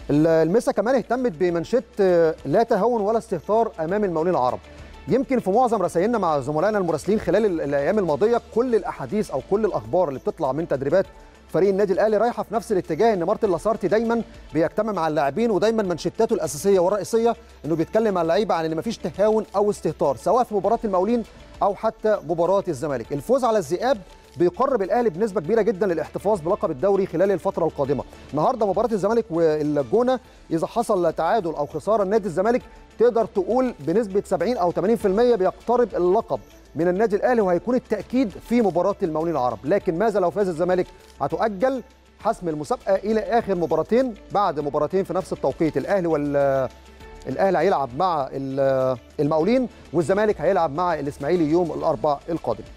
المسا كمان اهتمت بمنشط آه، لا تهاون ولا استهتار امام المقاولين العرب يمكن في معظم رسائلنا مع زملائنا المراسلين خلال ال- الايام الماضيه كل الاحاديث او كل الاخبار اللي بتطلع من تدريبات فريق النادي الاهلي رايحه في نفس الاتجاه ان مارتن لاسارتي دايما بيجتمع مع اللاعبين ودايما منشطاته الاساسيه والرئيسيه انه بيتكلم مع اللعيبه عن ان مفيش تهاون او استهتار سواء في مباراه المقاولين او حتى مباراه الزمالك الفوز على الذئاب بيقرب الاهلي بنسبه كبيره جدا للاحتفاظ بلقب الدوري خلال الفتره القادمه النهارده مباراه الزمالك والجونه اذا حصل تعادل او خساره نادي الزمالك تقدر تقول بنسبه 70 او 80% بيقترب اللقب من النادي الاهلي وهيكون التاكيد في مباراه المقاولين العرب لكن ماذا لو فاز الزمالك هتؤجل حسم المسابقه الى اخر مباراتين بعد مباراتين في نفس التوقيت الاهلي وال الاهلي هيلعب مع ال- المقاولين والزمالك هيلعب مع الاسماعيلي يوم الاربعاء القادم